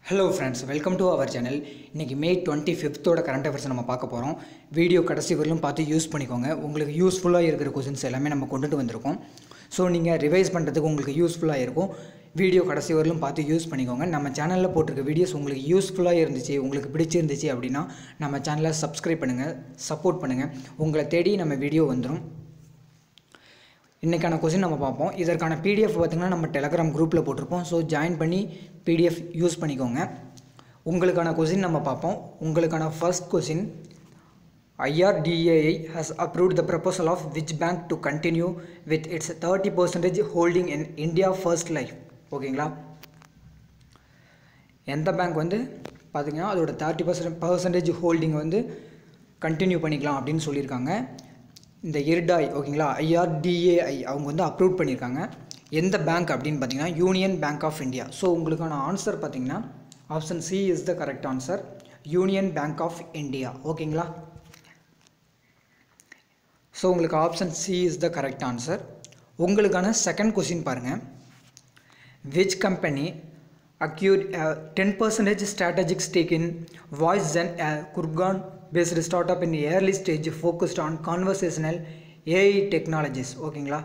Hello friends welcome to our channel இன்றைக்கி May twenty ஃபிஃப்த்தோட current affairs நம்ம பார்க்க போகிறோம் வீடியோ கடைசி வரலும் பார்த்து யூஸ் பண்ணிக்கோங்க உங்களுக்கு யூஸ்ஃபுல்லாக இருக்கிற கொஷின்ஸ் எல்லாமே நம்ம கொண்டுட்டு வந்திருக்கோம் ஸோ நீங்கள் ரிவைஸ் பண்ணுறதுக்கு உங்களுக்கு யூஸ்ஃபுல்லாக இருக்கும் வீடியோ கடைசி வரலும் பார்த்து யூஸ் பண்ணிக்கோங்க நம்ம சேனலில் போட்டிருக்க வீடியோஸ் உங்களுக்கு யூஸ்ஃபுல்லாக இருந்துச்சு உங்களுக்கு பிடிச்சிருந்துச்சு அப்படின்னா நம்ம சேனலை சப்ஸ்கிரைப் பண்ணுங்கள் சப்போர்ட் பண்ணுங்கள் உங்களை தேடி நம்ம வீடியோ வந்துடும் இன்றைக்கான கொஸ்டின் நம்ம பார்ப்போம் இதற்கான பிடிஎஃப் பார்த்திங்கன்னா நம்ம டெலகிராம் குரூப்பில் போட்டிருப்போம் ஸோ ஜாயின் பண்ணி பிடிஎஃப் யூஸ் பண்ணிக்கோங்க உங்களுக்கான கொஸ்டின் நம்ம பார்ப்போம் உங்களுக்கான first question IRDAI has approved the proposal of which bank to continue with its thirty percentage holding in India first life ஓகேங்களா எந்த பேங்க் வந்து பார்த்திங்கன்னா அதோட தேர்ட்டி பர்சன்ட் பர்சன்டேஜ் ஹோல்டிங் வந்து கண்டினியூ பண்ணிக்கலாம் அப்படின்னு சொல்லியிருக்காங்க இந்த இர்டாய் ஓகேங்களா ஐஆர்டிஏஐ அவங்க வந்து அப்ரூவ் பண்ணியிருக்காங்க எந்த பேங்க் அப்படின்னு பார்த்தீங்கன்னா union bank of India so உங்களுக்கான ஆன்சர் பார்த்தீங்கன்னா option C is the correct answer union bank of India ஓகேங்களா ஸோ உங்களுக்கு option C is the correct answer உங்களுக்கான செகண்ட் கொஸ்டின் பாருங்கள் which company acquired a 10% strategic stake in VoiceZen, a Kurgan-based startup in the early stage focused on conversational AI technologies ஓகேங்களா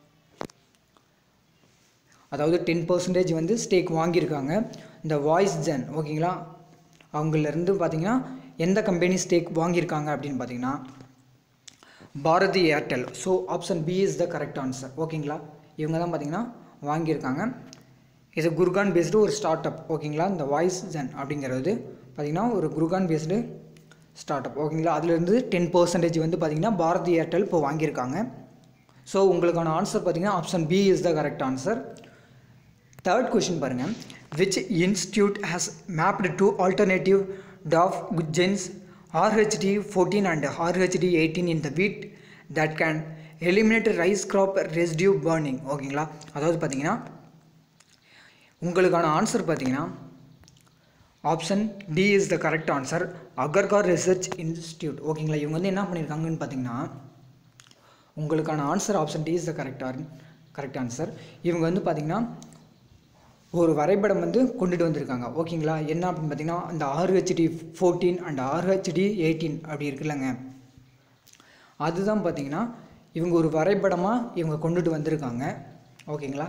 அதாவது ten percentage வந்து stack வாங்கியிருக்காங்க இந்த voice gen ஓகேங்களா அவங்களிருந்து பார்த்தீங்கன்னா எந்த கம்பெனி ஸ்டேக் வாங்கியிருக்காங்க அப்படின்னு பார்த்தீங்கன்னா Bharti Airtel so option B is the correct answer ஓகேங்களா இவங்க தான் பார்த்தீங்கன்னா வாங்கியிருக்காங்க இது குர்கான் பேஸ்டு ஒரு ஸ்டார்ட் அப் ஓகேங்களா இந்த வாய்ஸ் ஜென் அப்படிங்கிறது பார்த்திங்கன்னா ஒரு குர்கான் பேஸ்டு ஸ்டார்ட் அப் ஓகேங்களா அதுலேருந்து டென் பர்சன்டேஜ் வந்து பார்த்திங்கன்னா பாரதி ஏர்டெல் இப்போ வாங்கியிருக்காங்க ஸோ உங்களுக்கான ஆன்சர் பார்த்திங்கன்னா option B is the correct answer third question பாருங்கள் which institute has mapped two alternative dwarf genes RHT fourteen and RHT eighteen in the wheat that can eliminate rice crop residue burning ஓகேங்களா அதாவது பார்த்தீங்கன்னா உங்களுக்கான answer பார்த்தீங்கன்னா option D is the correct answer Agharkar research institute ஓகேங்களா இவங்க வந்து என்ன பண்ணியிருக்காங்கன்னு பார்த்தீங்கன்னா உங்களுக்கான answer option D is the correct correct answer இவங்க வந்து பார்த்தீங்கன்னா ஒரு வரைபடம் வந்து கொண்டுட்டு வந்திருக்காங்க ஓகேங்களா என்ன அப்படின்னு பார்த்தீங்கன்னா இந்த RHT fourteen and RHT eighteen அப்படி இருக்குல்லங்க அதுதான் பார்த்தீங்கன்னா இவங்க ஒரு வரைபடமாக இவங்க கொண்டுட்டு வந்திருக்காங்க ஓகேங்களா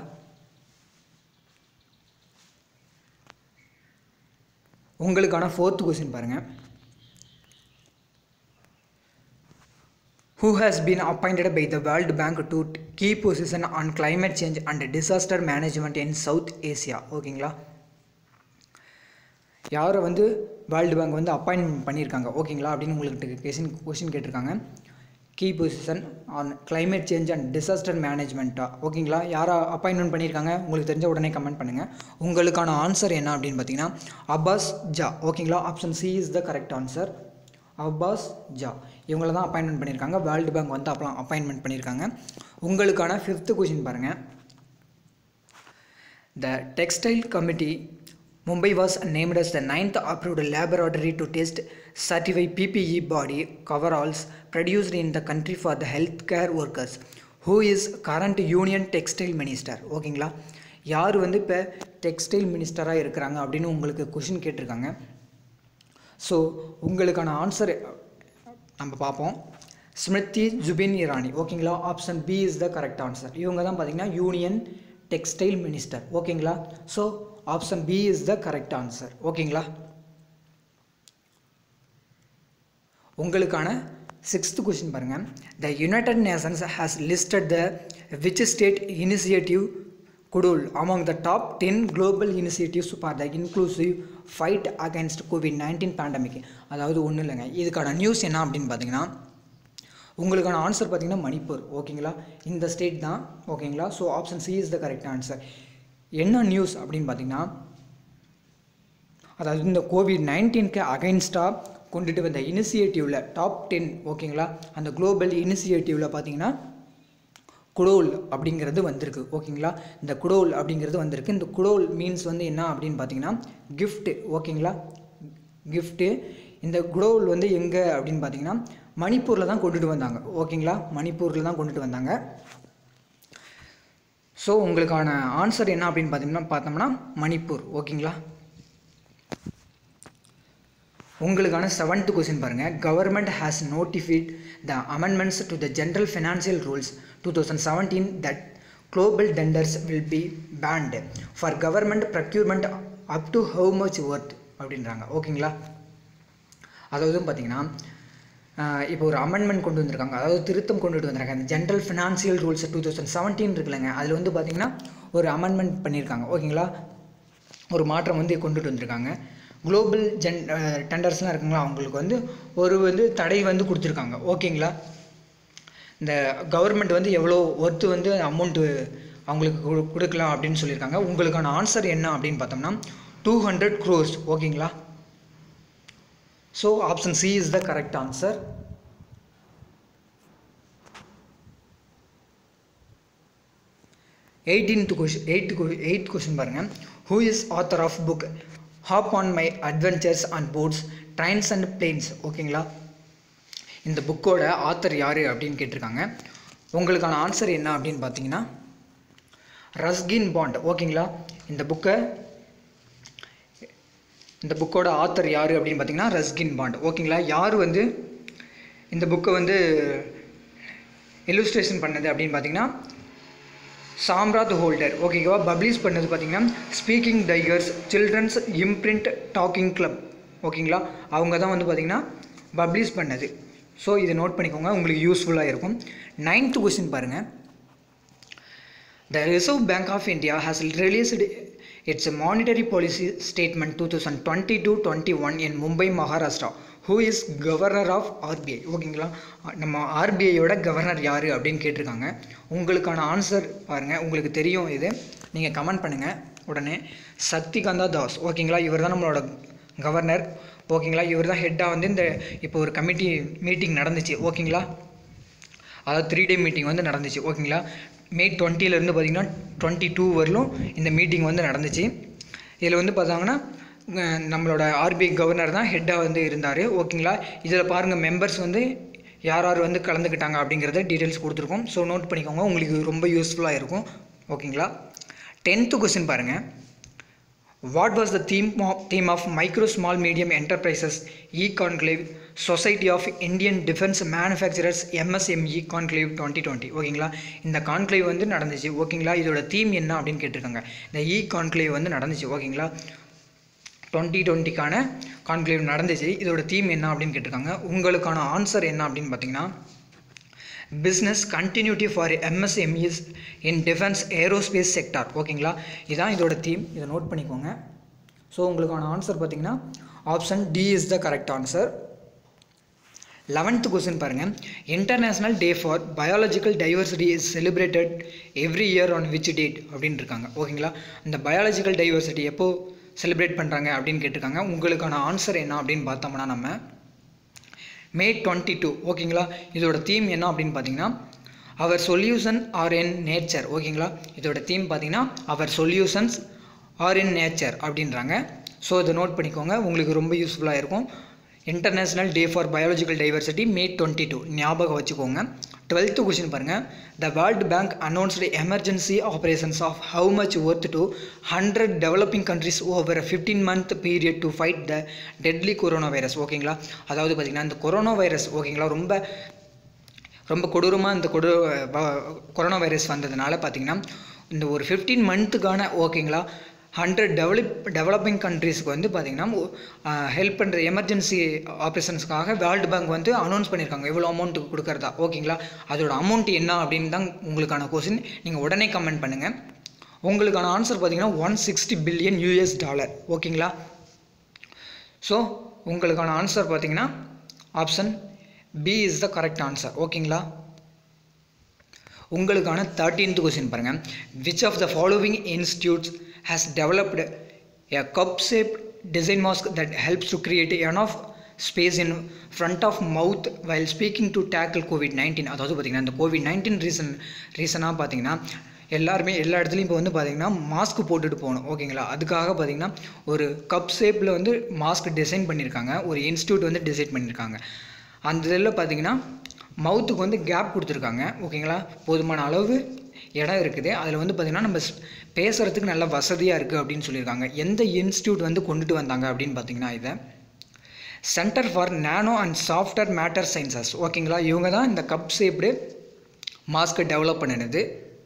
உங்களுக்கான ஃபோர்த் கொஸ்டின் பாருங்கள் who has been appointed by the World Bank to key position on climate change and disaster management in South Asia ஓகேங்களா யாரை வந்து வேர்ல்டு பேங்க் வந்து அப்பாயின்மெண்ட் பண்ணியிருக்காங்க ஓகேங்களா அப்படின்னு உங்களுக்கு கொஷின் கொஷின் கேட்டிருக்காங்க key position on climate change and disaster மேனேஜ்மெண்ட்டாக ஓகேங்களா யாரை அப்பாயின்மெண்ட் பண்ணியிருக்காங்க உங்களுக்கு தெரிஞ்ச உடனே கமெண்ட் பண்ணுங்கள் உங்களுக்கான ஆன்சர் என்ன அப்படின்னு பார்த்தீங்கன்னா அப்பாஸ் ஜா ஓகேங்களா option C is the correct answer Abhas Jha இவங்கள தான் அப்பாயின்மெண்ட் பண்ணியிருக்காங்க வேர்ல்டு பேங்க் வந்து அப்பலாம் அப்பாயின்மெண்ட் பண்ணியிருக்காங்க உங்களுக்கான ஃபிஃப்த்து கொஷின் பாருங்கள் the textile committee Mumbai was named as the ninth approved laboratory to test certify PPE body coveralls produced in the country for the health care workers who is current union textile minister ஓகேங்களா யார் வந்து இப்போ textile மினிஸ்டராக இருக்கிறாங்க அப்படின்னு உங்களுக்கு question கேட்டிருக்காங்க so உங்களுக்கான ஆன்சர் நம்ம பார்ப்போம் ஸ்மிருதி ஜுபின் இரானி ஓகேங்களா option B is the correct answer இவங்க தான் பார்த்தீங்கன்னா யூனியன் டெக்ஸ்டைல் மினிஸ்டர் ஓகேங்களா so option B is the correct answer ஓகேங்களா உங்களுக்கான சிக்ஸ்த் கொஸ்டின் பாருங்கள் the united nations has listed the which state initiative குடூல் among the top ten global initiatives for the inclusive fight against COVID nineteen pandemic அதாவது ஒன்றும் இல்லைங்க இதுக்கான news என்ன அப்படின்னு பார்த்தீங்கன்னா உங்களுக்கான ஆன்சர் பார்த்தீங்கன்னா மணிப்பூர் ஓகேங்களா இந்த ஸ்டேட் தான் ஓகேங்களா so option C is the correct answer என்ன நியூஸ் அப்படின்னு பார்த்தீங்கன்னா அதாவது இந்த கோவிட் நைன்டீனுக்கு அகைன்ஸ்டாக கொண்டுட்டு வந்த இனிஷியேட்டிவில் டாப் டென் ஓகேங்களா அந்த குளோபல் இனிஷியேட்டிவில் பார்த்தீங்கன்னா குடோல் அப்படிங்கிறது வந்திருக்கு ஓகேங்களா இந்த குடோல் அப்படிங்கிறது வந்திருக்கு இந்த குடோல் மீன்ஸ் வந்து என்ன அப்படின்னு பார்த்தீங்கன்னா கிஃப்ட்டு ஓகேங்களா கிஃப்ட்டு இந்த குடோல் வந்து எங்கே அப்படின்னு பார்த்தீங்கன்னா மணிப்பூரில் தான் கொண்டுட்டு வந்தாங்க ஓகேங்களா மணிப்பூரில் தான் கொண்டுட்டு வந்தாங்க ஸோ உங்களுக்கான ஆன்சர் என்ன அப்படின்னு பார்த்தீங்கன்னா பார்த்தோம்னா மணிப்பூர் ஓகேங்களா உங்களுக்கான செவன்த் கொஸ்டின் பாருங்கள் government has notified the amendments to the general financial rules two thousand seventeen that global tenders will be banned for government procurement up to how much worth அப்படின்றாங்க ஓகேங்களா அதாவது பார்த்தீங்கன்னா இப்போ ஒரு அமெண்ட்மெண்ட் கொண்டு வந்திருக்காங்க அதாவது திருத்தம் கொண்டுட்டு வந்திருக்காங்க அந்த general financial rules two thousand seventeen இருக்குல்லங்க அதில் வந்து பார்த்திங்கன்னா ஒரு அமெண்ட்மெண்ட் பண்ணியிருக்காங்க ஓகேங்களா ஒரு மாற்றம் வந்து கொண்டுட்டு வந்திருக்காங்க குளோபல் ஜென் டெண்டர்ஸ்லாம் இருக்குங்களா அவங்களுக்கு வந்து ஒரு வந்து தடை வந்து கொடுத்துருக்காங்க ஓகேங்களா இந்த கவர்மெண்ட் வந்து எவ்வளோ ஒர்த்து வந்து அமௌண்ட்டு அவங்களுக்கு கொடு- கொடுக்கலாம் அப்படின்னு சொல்லியிருக்காங்க உங்களுக்கான ஆன்சர் என்ன அப்படின்னு பார்த்தோம்னா டூ ஹண்ட்ரட் க்ரோர்ஸ் ஓகேங்களா so option C is the correct answer eighteenth question eight eight question பாருங்கள் who is author of book hop on my adventures on boats trains and planes ஓகேங்களா இந்த புக்கோட ஆத்தர் யார் அப்படின்னு கேட்டிருக்காங்க உங்களுக்கான ஆன்சர் என்ன அப்படின்னு பார்த்தீங்கன்னா ரஸ்கின் பாண்ட் ஓகேங்களா இந்த புக்கை இந்த புக்கோட ஆத்தர் யார் அப்படின்னு பார்த்தீங்கன்னா ரஸ்கின் பாண்ட் ஓகேங்களா யார் வந்து இந்த புக்கை வந்து இல்லுஸ்ட்ரேஷன் பண்ணது அப்படின்னு பார்த்தீங்கன்னா சாம்ராத் ஹோல்டர் ஓகேவா பப்ளிஷ் பண்ணது பார்த்தீங்கன்னா speaking tigers children's imprint talking club ஓகேங்களா அவங்க தான் வந்து பார்த்தீங்கன்னா பப்ளிஷ் பண்ணது ஸோ இதை நோட் பண்ணிக்கோங்க உங்களுக்கு யூஸ்ஃபுல்லாக இருக்கும் நைன்த் கொஸ்டின் பாருங்கள் The Reserve Bank of India has released its monetary policy statement 2022-21 in Mumbai, Maharashtra. Who is governor of RBI? ஓகேங்களா நம்ம ஆர்பிஐயோட கவர்னர் யார் அப்படின்னு கேட்டிருக்காங்க உங்களுக்கான ஆன்சர் பாருங்கள் உங்களுக்கு தெரியும் இது நீங்கள் கமெண்ட் பண்ணுங்கள் உடனே சக்திகாந்தா தாஸ் ஓகேங்களா இவர் தான் நம்மளோட கவர்னர் ஓகேங்களா இவர் தான் ஹெட்டாக வந்து இந்த இப்போ ஒரு கமிட்டி மீட்டிங் நடந்துச்சு ஓகேங்களா அதாவது த்ரீ டே மீட்டிங் வந்து நடந்துச்சு ஓகேங்களா மே டுவெண்ட்டிலேருந்து பார்த்தீங்கன்னா டுவெண்ட்டி டூ வரலும் இந்த மீட்டிங் வந்து நடந்துச்சு இதில் வந்து பார்த்தாங்கன்னா அஹ் நம்மளோட ஆர்பிஐ கவர்னர் தான் ஹெட்டாக வந்து இருந்தார் ஓகேங்களா இதில் பாருங்கள் மெம்பர்ஸ் வந்து யார் யார் வந்து கலந்துக்கிட்டாங்க அப்படிங்கிறத டீட்டெயில்ஸ் கொடுத்துருக்கோம் ஸோ நோட் பண்ணிக்கோங்க உங்களுக்கு ரொம்ப யூஸ்ஃபுல்லாக இருக்கும் ஓகேங்களா டென்த்து கொஸ்டின் பாருங்கள் What was the theme of, theme of Micro Small Medium Enterprises E-Conclave Society of Indian Defense Manufacturers MSME Conclave 2020 ஓகேங்களா இந்த கான்க்ளேவ் வந்து நடந்துச்சு ஓகேங்களா இதோட தீம் என்ன அப்படின்னு கேட்டிருக்காங்க இந்த இ கான்க்ளேவ் வந்து நடந்துச்சு ஓகேங்களா டுவெண்ட்டி டுவெண்ட்டிக்கான கான்க்ளேவ் நடந்துச்சு இதோட தீம் என்ன அப்படின்னு கேட்டிருக்காங்க உங்களுக்கான ஆன்சர் என்ன அப்படின்னு பார்த்தீங்கன்னா business continuity for MSMEs in defence aerospace sector ஓகேங்களா இதான் இதோட தீம் இதை நோட் பண்ணிக்கோங்க ஸோ உங்களுக்கான ஆன்சர் பார்த்தீங்கன்னா option D is the correct answer eleventh question பாருங்கள் international day for biological diversity is celebrated every year on which date அப்படின்னு இருக்காங்க ஓகேங்களா இந்த பயாலஜிக்கல் டைவர்சிட்டி எப்போ செலிப்ரேட் பண்ணுறாங்க அப்படின்னு கேட்டிருக்காங்க உங்களுக்கான ஆன்சர் என்ன அப்படின்னு பார்த்தோம்னா நம்ம மே டுவெண்ட்டி டூ ஓகேங்களா இதோட தீம் என்ன அப்படின்னு பார்த்தீங்கன்னா our solution are in nature ஓகேங்களா இதோட தீம் பார்த்தீங்கன்னா our solutions are in nature அப்படின்றாங்க ஸோ இதை நோட் பண்ணிக்கோங்க உங்களுக்கு ரொம்ப யூஸ்ஃபுல்லாக இருக்கும் international day for biological diversity May twenty two ஞாபகம் வச்சுக்கோங்க டுவெல்த்து கொஷின் பாருங்கள் the world bank announced emergency operations of how much worth to hundred developing countries over fifteen month period to fight the deadly corona virus ஓகேங்களா அதாவது பார்த்திங்கன்னா இந்த corona virus ஓகேங்களா ரொம்ப ரொம்ப கொடூரமாக இந்த கொடு வ- கொரோனா வைரஸ் வந்ததுனால பார்த்திங்கன்னா இந்த ஒரு ஃபிஃப்டீன் மந்த்துக்கான ஓகேங்களா ஹண்ட்ரட் டெவலப் டெவலப்பிங் கண்ட்ரீஸ்க்கு வந்து பார்த்திங்கன்னா ஹெல்ப் பண்ணுற எமர்ஜென்சி ஆப்ரேஷன்ஸ்க்காக வேர்ல்டு பேங்க் வந்து அனௌன்ஸ் பண்ணியிருக்காங்க எவ்வளோ அமௌண்ட் கொடுக்குறதா ஓகேங்களா அதோட அமௌண்ட் என்ன அப்படின்னு தான் உங்களுக்கான கொஸ்டின் நீங்கள் உடனே கமெண்ட் பண்ணுங்கள் உங்களுக்கான ஆன்சர் பார்த்தீங்கன்னா one sixty billion US dollar ஓகேங்களா ஸோ உங்களுக்கான ஆன்சர் பார்த்தீங்கன்னா option B is the correct answer ஓகேங்களா உங்களுக்கான தேர்ட்டீன்த் கொஸ்டின் பாருங்கள் which of the following institutes has developed a cup shape design mask that helps to create an of space in front of mouth while speaking to tackle COVID nineteen அதாவது பார்த்தீங்கன்னா இந்த Covid nineteen reason ரீசனாக பார்த்தீங்கன்னா எல்லாருமே எல்லா இடத்துலையும் இப்போ வந்து பார்த்தீங்கன்னா மாஸ்க் போட்டுட்டு போகணும் ஓகேங்களா அதுக்காக பார்த்தீங்கன்னா ஒரு கப் ஷேப்பில் வந்து மாஸ்க் டிசைன் பண்ணியிருக்காங்க ஒரு இன்ஸ்டியூட் வந்து டிசைன் பண்ணியிருக்காங்க அந்த இதில் பார்த்தீங்கன்னா மவுத்துக்கு வந்து கேப் கொடுத்துருக்காங்க ஓகேங்களா போதுமான அளவு இடம் இருக்குது அதில் வந்து பார்த்திங்கன்னா நம்ம ஸ்- பேசுகிறதுக்கு நல்ல வசதியாக இருக்குது அப்படின்னு சொல்லியிருக்காங்க எந்த இன்ஸ்டியூட் வந்து கொண்டுட்டு வந்தாங்க அப்படின்னு பார்த்தீங்கன்னா இதை centre for nano and software matter sciences ஓகேங்களா இவங்க தான் இந்த கப் ஷேப்டு மாஸ்க்கை டெவலப் பண்ணினது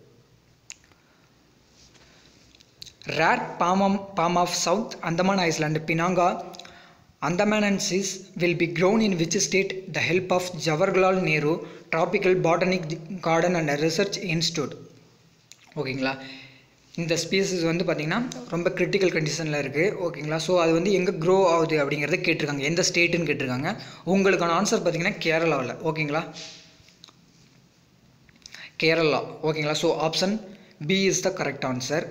rare palm palm of south Andaman island pinanga Andaman and Seas will be grown in which state the help of Jawaharlal Nehru Tropical Botanic Garden and Research Institute ஓகேங்களா இந்த species வந்து பார்த்திங்கன்னா ரொம்ப critical கண்டிஷனில் இருக்குது ஓகேங்களா ஸோ அது வந்து எங்கே க்ரோ ஆகுது அப்படிங்கிறத கேட்டிருக்காங்க எந்த ஸ்டேட்டுன்னு கேட்டிருக்காங்க உங்களுக்கான ஆன்சர் பார்த்திங்கன்னா கேரளாவில் ஓகேங்களா கேரளா ஓகேங்களா so option B is the correct answer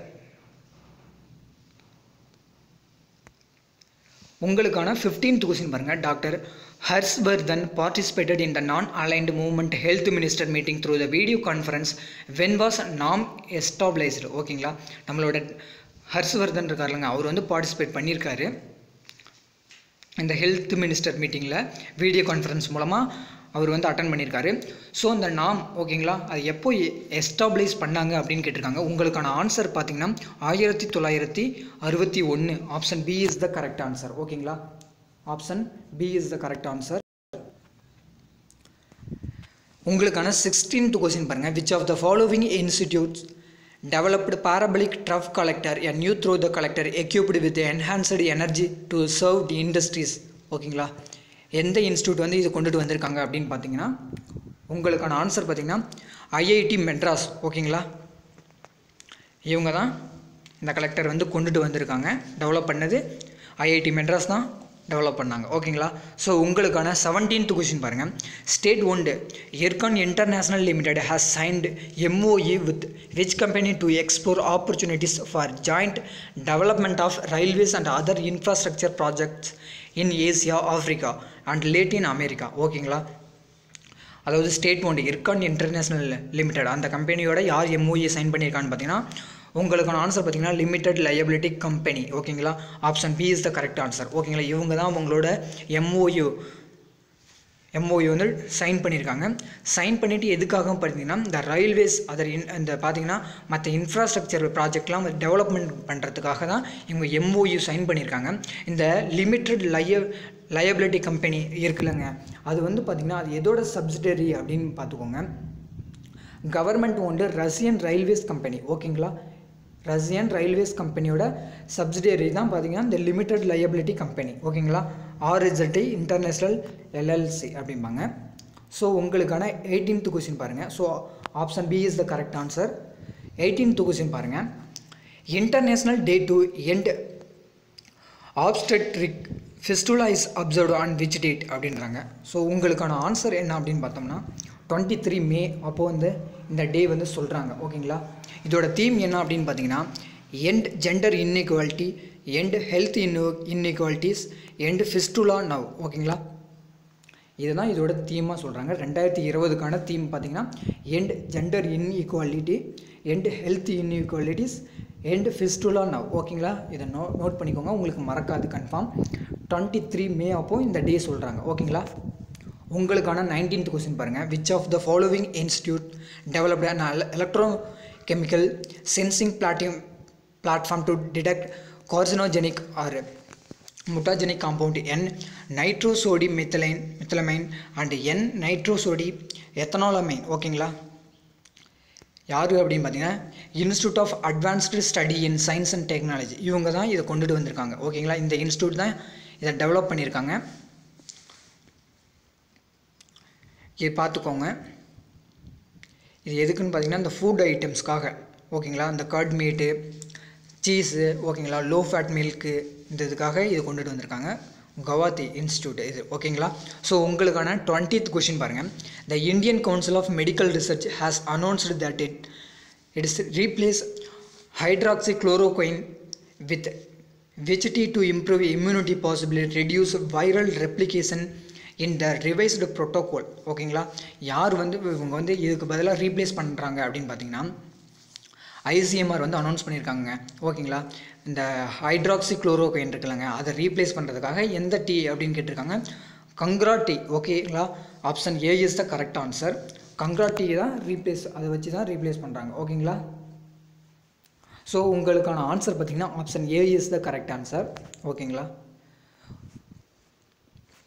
உங்களுக்கான ஃபிஃப்டீன்த் கொஸ்டின் பாருங்கள் doctor Harshvardhan participated in the non aligned movement health minister meeting through the video conference when was NAM established ஓகேங்களா நம்மளோட ஹர்ஷ்வர்தன் இருக்காருலங்க அவர் வந்து பார்ட்டிசிபேட் பண்ணியிருக்காரு இந்த ஹெல்த் மினிஸ்டர் மீட்டிங்கில் வீடியோ கான்ஃபரன்ஸ் மூலமாக அவர் வந்து அட்டன் பண்ணியிருக்காரு ஸோ அந்த நாம் ஓகேங்களா அது எப்போ எஸ்டாப்ளைஸ் பண்ணாங்க அப்படின்னு கேட்டிருக்காங்க உங்களுக்கான ஆன்சர் பார்த்தீங்கன்னா ஆயிரத்தி தொள்ளாயிரத்தி அறுபத்தி ஒன்று option B is the correct answer ஓகேங்களா option B is the correct answer உங்களுக்கான சிக்ஸ்டீன்த் கொஸ்டின் பாருங்கள் which of the following institutes developed parabolic trough collector a new through the collector equipped with enhanced energy to serve the industries ஓகேங்களா எந்த institute வந்து இது கொண்டுட்டு வந்திருக்காங்க அப்படின்னு பார்த்தீங்கன்னா உங்களுக்கான ஆன்சர் பார்த்தீங்கன்னா ஐஐடி மெட்ராஸ் ஓகேங்களா இவங்க தான் இந்த கலெக்டர் வந்து கொண்டுட்டு வந்திருக்காங்க டெவலப் பண்ணது ஐஐடி மெட்ராஸ் தான் டெவலப் பண்ணாங்க ஓகேங்களா ஸோ உங்களுக்கான செவன்டீன்த் கொஷின் பாருங்கள் state owned IRCON international limited has signed MOE with which company to explore opportunities for joint development of railways and other infrastructure projects in Asia Africa and Latin America ஓகேங்களா அதாவது state ஒன்று Ircon international limited அந்த கம்பெனியோட யார் MOE sign பண்ணியிருக்கான்னு பார்த்தீங்கன்னா உங்களுக்கான answer பார்த்தீங்கன்னா limited liability company ஓகேங்களா option B is the correct answer ஓகேங்களா இவங்க தான் உங்களோட எம்ஓயு எம்ஓயு வந்து சைன் பண்ணியிருக்காங்க சைன் பண்ணிவிட்டு எதுக்காக பார்த்தீங்கன்னா இந்த ரயில்வேஸ் அதர் இன் இந்த பார்த்தீங்கன்னா மற்ற இன்ஃப்ராஸ்ட்ரக்சர் ப்ராஜெக்ட்லாம் டெவலப்மெண்ட் பண்ணுறதுக்காக தான் இவங்க எம்ஓயு சைன் பண்ணியிருக்காங்க இந்த லிமிட்டட் லய லயபிலிட்டி கம்பெனி இருக்குல்லங்க அது வந்து பார்த்திங்கன்னா அது எதோட சப்சிடரி அப்படின்னு பார்த்துக்கோங்க கவர்மெண்ட் ஒன்று ரஷ்யன் ரயில்வேஸ் கம்பெனி ஓகேங்களா ரஷ்யன் ரயில்வேஸ் கம்பெனியோட சப்சிடரி தான் பார்த்தீங்கன்னா இந்த லிமிட்டட் லயபிலிட்டி கம்பெனி ஓகேங்களா ஆர்இசட்டி இன்டர்நேஷ்னல் எல்எல்சி அப்படிம்பாங்க ஸோ உங்களுக்கான எயிட்டீன்த் கொஸ்டின் பாருங்கள் so option B is the correct answer eighteenth question பாருங்கள் international day to end obstetric fistula is observed on which date அப்படின்றாங்க ஸோ உங்களுக்கான ஆன்சர் என்ன அப்படின்னு பார்த்தோம்னா டுவெண்ட்டி த்ரீ மே அப்போது வந்து இந்த டே வந்து சொல்கிறாங்க ஓகேங்களா இதோட தீம் என்ன அப்படின்னு பார்த்தீங்கன்னா end gender inequality end health in inequalities end fistula now ஓகேங்களா இதுதான் இதோட தீமாக சொல்கிறாங்க ரெண்டாயிரத்தி இருபதுக்கான தீம் பார்த்தீங்கன்னா end gender inequality end health inequalities end fistula now ஓகேங்களா இதை நோ நோட் பண்ணிக்கோங்க உங்களுக்கு மறக்காது கன்ஃபார்ம் டுவெண்ட்டி த்ரீ மே அப்போது இந்த டே சொல்கிறாங்க ஓகேங்களா உங்களுக்கான நைன்டீன்த் கொஸ்டின் பாருங்கள் which of the following institute developed an electro chemical sensing platinum platform to detect carcinogenic or mutagenic compound N nitrosodi methylene methylamine and N nitrosodi ethanolamine ஓகேங்களா யார் அப்படின்னு பார்த்தீங்கன்னா institute of advanced study in science and technology இவங்க தான் இதை கொண்டுட்டு வந்திருக்காங்க ஓகேங்களா இந்த இன்ஸ்டியூட் தான் இதை டெவலப் பண்ணியிருக்காங்க இது பார்த்துக்கோங்க இது எதுக்குன்னு பார்த்தீங்கன்னா இந்த ஃபுட் ஐட்டம்ஸ்க்காக ஓகேங்களா இந்த கர்ட் மீட்டு சீஸு ஓகேங்களா லோ ஃபேட் மில்க்கு இந்த இதுக்காக இது கொண்டுட்டு வந்திருக்காங்க கவாத்தி இன்ஸ்டியூட் இது ஓகேங்களா ஸோ உங்களுக்கான டுவெண்ட்டித் கொஷின் பாருங்கள் the Indian council of medical research has announced that it it is replace hydroxy chloroquine with which tea to improve immunity possibility reduce viral replication in the revised protocol ஓகேங்களா யார் வந்து இவங்க வந்து இதுக்கு பதிலாக replace பண்ணுறாங்க அப்படின்னு பார்த்தீங்கன்னா ஐசிஎம்ஆர் வந்து அனௌன்ஸ் பண்ணியிருக்காங்க ஓகேங்களா இந்த ஹைட்ராக்சி குளோரோகைன் இருக்குல்லங்க அதை ரீப்ளேஸ் பண்ணுறதுக்காக எந்த டீ அப்படின்னு கேட்டிருக்காங்க கங்க்ரா டீ ஓகேங்களா option A is the correct answer Kangra tea தான் ரீப்ளேஸ் அதை வச்சு தான் ரீப்ளேஸ் பண்ணுறாங்க ஓகேங்களா ஸோ உங்களுக்கான ஆன்சர் பார்த்தீங்கன்னா option A is the correct answer ஓகேங்களா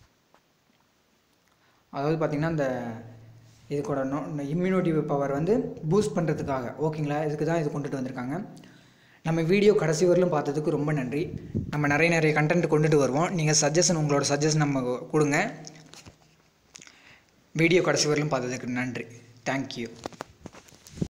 அதாவது பார்த்திங்கன்னா இந்த இதுக்கூட நோ இம்யூனிட்டி பவர் வந்து பூஸ்ட் பண்ணுறதுக்காக ஓகேங்களா இதுக்கு தான் இது கொண்டுட்டு வந்திருக்காங்க நம்ம வீடியோ கடைசி வரலும் பார்த்ததுக்கு ரொம்ப நன்றி நம்ம நிறைய நிறைய கண்டென்ட் கொண்டுட்டு வருவோம் நீங்கள் சஜஷன் உங்களோட சஜஷன் நம்ம கொடுங்க வீடியோ கடைசி வரலும் பார்த்ததுக்கு நன்றி தேங்க்யூ